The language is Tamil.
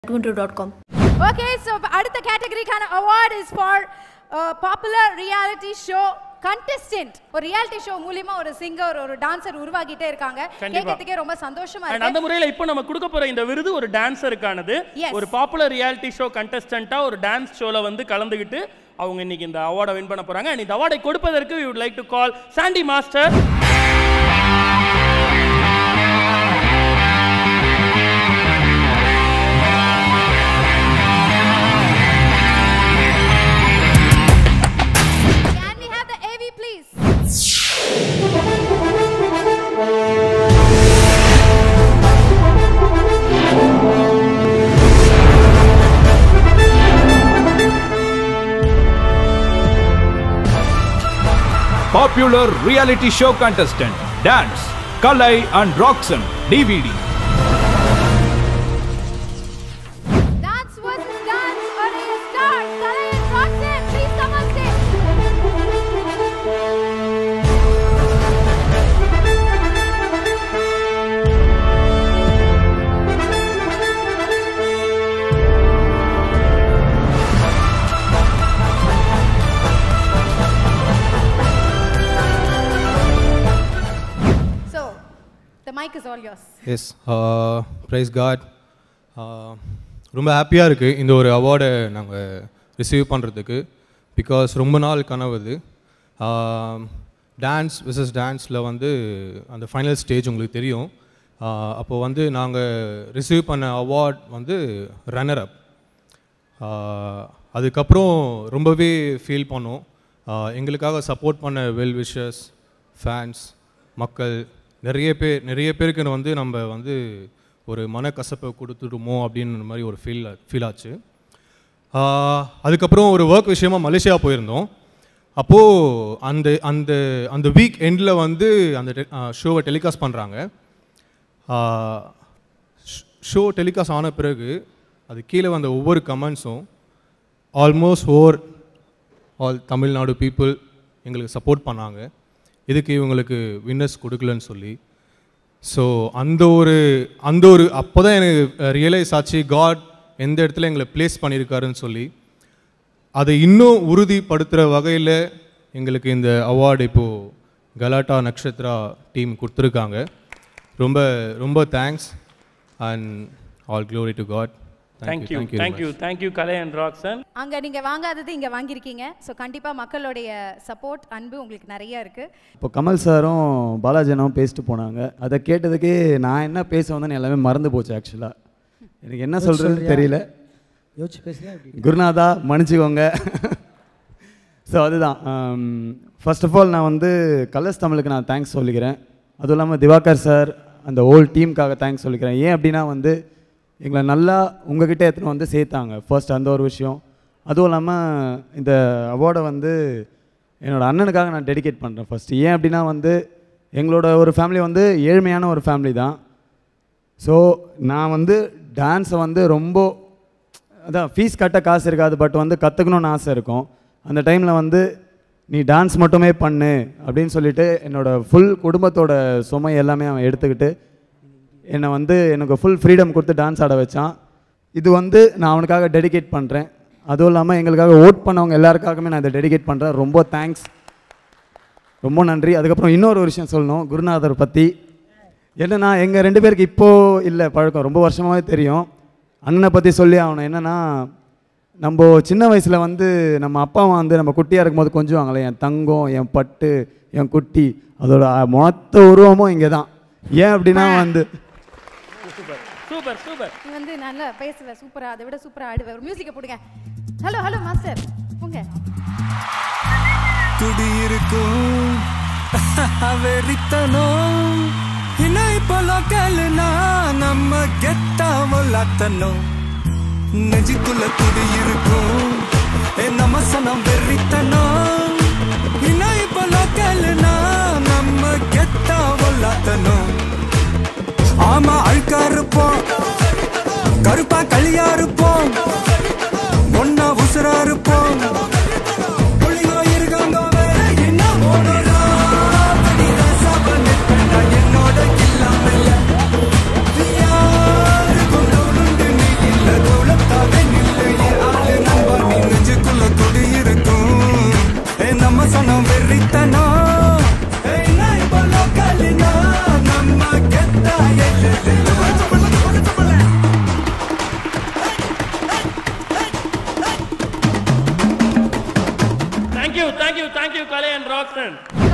twinto.com. ஓகே ஸோ அடுத்த கேட்டகரிக்கான award is for popular reality show contestant ஒரு ரியாலிட்டி ஷோ மூலியமா ஒரு சிங்கர் ஒரு டான்சர் உருவாக்கிட்டே இருக்காங்க கண்டிப்பா. கேட்கறதுக்கே ரொம்ப சந்தோஷமா And இருக்கு அந்த முறையில இப்போ நம்ம கொடுக்க போற இந்த விருது ஒரு டான்சருக்கானது Yes. ஒரு பாப்புலர் ரியாலிட்டி ஷோ கண்டஸ்டண்டா ஒரு டான்ஸ் ஷோல வந்து கலந்துக்கிட்டு அவங்க இன்னைக்கு இந்த அவார்டை வின் பண்ண போறாங்க அண்ட் இந்த அவார்டை கொடுப்பதற்கு we would like to call Sandy master Can we have the AV please? Popular reality show contestant, dance, Kalai and Roxon, DVD. Dance versus dance on a star. Kalai and Roxanne, please come on stage. So, the mic is all yours. Yes praise God ரொம்ப ஹாப்பியாக இருக்குது இந்த ஒரு அவார்டை நாங்கள் ரிசீவ் பண்ணுறதுக்கு பிகாஸ் ரொம்ப நாள் கனவு இது டான்ஸ் விசஸ் டான்ஸில் வந்து அந்த ஃபைனல் ஸ்டேஜ் உங்களுக்கு தெரியும் அப்போது வந்து நாங்கள் ரிசீவ் பண்ண அவார்ட் வந்து ரன்னர் அப் அதுக்கப்புறம் ரொம்பவே ஃபீல் பண்ணோம் ஆஹ் எங்களுக்காக சப்போர்ட் பண்ண வெல் விஷஸ் ஃபேன்ஸ் மக்கள் நிறைய பேர் நிறைய பேருக்கு வந்து நம்ம வந்து ஒரு மனக்கசப்பை கொடுத்துடுமோ அப்படின்ற மாதிரி ஒரு ஃபீல் ஃபீல் ஆச்சு ஆஹ் அதுக்கப்புறம் ஒரு ஒர்க் விஷயமா மலேசியா போயிருந்தோம் அப்போது அந்த அந்த அந்த வீக் எண்டில் வந்து அந்த ஷோவை டெலிகாஸ்ட் பண்ணுறாங்க ஷோ டெலிகாஸ்ட் ஆன பிறகு அது கீழே வந்த ஒவ்வொரு கமெண்ட்ஸும் almost over all Tamil Nadu people எங்களுக்கு சப்போர்ட் பண்ணாங்க இதுக்கு இவங்களுக்கு வின்னர்ஸ் கொடுக்கலன்னு சொல்லி ஸோ அந்த ஒரு அந்த ஒரு அப்போ தான் எனக்கு ரியலைஸ் ஆச்சு காட் எந்த இடத்துல எங்களை ப்ளேஸ் பண்ணியிருக்காருன்னு சொல்லி அதை இன்னும் உறுதிப்படுத்துகிற வகையில் எங்களுக்கு இந்த அவார்டு இப்போது கலாட்டா நக்ஷத்ரா டீம் கொடுத்துருக்காங்க ரொம்ப ரொம்ப thanks and all glory to God thank you thank you thank you Kalai and Rakshan அங்க நீங்க வாங்காதது இங்க வாங்கியிருக்கீங்க ஸோ கண்டிப்பா மக்களுடைய சப்போர்ட் அன்பு உங்களுக்கு நிறைய இருக்கு இப்போ கமல் சாரும் பாலாஜி அண்ணாவும் பேசிட்டு போனாங்க அதை கேட்டதுக்கே நான் என்ன பேச வந்தேன்னு எல்லாமே மறந்து போச்சு ஆக்சுவலாக எனக்கு என்ன சொல்கிறதுன்னு தெரியல யோசிச்சு பேசுறியா அப்படி குருநாதா மன்னிச்சுக்கோங்க ஸோ அதுதான் ஃபர்ஸ்ட் ஆஃப் ஆல் நான் வந்து கலர்ஸ் தமிழுக்கு நான் தேங்க்ஸ் சொல்லிக்கிறேன் அதுவும் இல்லாமல் திவாகர் சார் அந்த ஹோல் டீமுக்காக தேங்க்ஸ் சொல்லிக்கிறேன் ஏன் அப்படின்னா வந்து எங்களை நல்லா உங்ககிட்ட எடுத்துன்னு வந்து சேர்த்தாங்க ஃபர்ஸ்ட் அந்த ஒரு விஷயம் அதுவும் இல்லாமல் இந்த அவார்டை வந்து என்னோட அண்ணனுக்காக நான் டெடிகேட் பண்ணுறேன் ஃபர்ஸ்ட் ஏன் அப்படின்னா வந்து எங்களோட ஒரு ஃபேமிலி வந்து ஏழ்மையான ஒரு ஃபேமிலி தான் ஸோ நான் வந்து டான்ஸை வந்து ரொம்ப அதான் ஃபீஸ் கட்ட காசு இருக்காது பட் வந்து கற்றுக்கணும்னு ஆசை இருக்கும் அந்த டைமில் வந்து நீ டான்ஸ் மட்டுமே பண்ணு அப்படின்னு சொல்லிட்டு என்னோட ஃபுல் குடும்பத்தோட சுமை எல்லாமே அவன் எடுத்துக்கிட்டு என்னை வந்து எனக்கு ஃபுல் ஃப்ரீடம் கொடுத்து டான்ஸ் ஆட வச்சான் இது வந்து நான் அவனுக்காக டெடிகேட் பண்ணுறேன் அதுவும் இல்லாமல் எங்களுக்காக ஓட் பண்ணவங்க எல்லாருக்காகவுமே நான் இதை டெடிகேட் பண்ணுறேன் ரொம்ப தேங்க்ஸ் ரொம்ப நன்றி அதுக்கப்புறம் இன்னொரு ஒரு விஷயம் சொல்லணும் குருநாதர் பற்றி என்னன்னா எங்கள் ரெண்டு பேருக்கு இப்போது இல்லை பழக்கம் ரொம்ப வருஷமாகவே தெரியும் அண்ணனை பற்றி சொல்லி ஆகணும் என்னன்னா நம்ம சின்ன வயசில் வந்து நம்ம அப்பா அம்மா வந்து நம்ம குட்டியாக இருக்கும்போது கொஞ்சுவாங்களே என் தங்கம் என் பட்டு என் குட்டி அதோட மொத்த உருவமும் இங்கே தான் ஏன் அப்படின்னா வந்து சூப்பர் சூப்பர் சூப்பர் நீ வந்து நல்லா பேசுவ சூப்பரா அதை விட சூப்பரா ஆடுவ ஒரு மியூசிக்கை போடுங்க ஹலோ ஹலோ மாஸ்டர் போங்க குடியிருக்கும் வெறித்தனம் இன்னும் இப்போ லோக்கல்னா நம்ம கெத்தா முல்லாத்தனும் நெஞ்சுக்குள்ள குடியிருக்கும் ஏ நம்ம சனம் வெறித்தனம் இன்னும் இப்போ லோக்கல்னா நம்ம கெத்தா முல்லாத்தனும் ஆமா அழுக்கா இருப்போம் கருப்பா களியா இருப்போம் ஒன்னா உசுரா இருப்போம் புள்ளிங்கோ இருக்காங்க வேற என்ன ஓடுறா படித சாப்பிட்டு என்னோட இல்லாமல் யாருக்கும் நோடுண்டு நீ இல்லதோ நம்ம சனம் வெறித்தனம் ஏய், நான் இப்ப லோக்கல்னா, நம்ம கெத்தா எல்லு. Thank you thank you thank you Kalai and ராக்ஸன்